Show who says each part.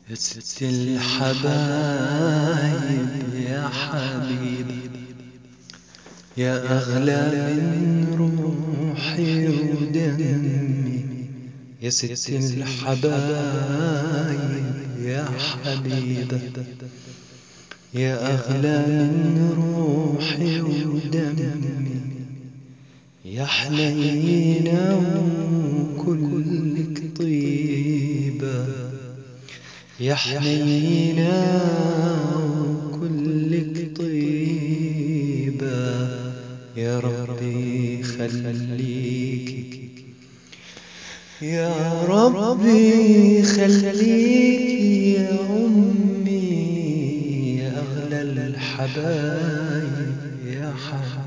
Speaker 1: يا ست الحبايب يا حبيب يا أغلى من روحي ودمي يا ست الحبايب يا حبيبة يا أغلى من روحي ودمي يا حنينة وكلك طيبة يا حنينة وكلك طيبة يا ربي خليك يا ربي خليك يا أمي يا أغلى الحبايب يا حبيب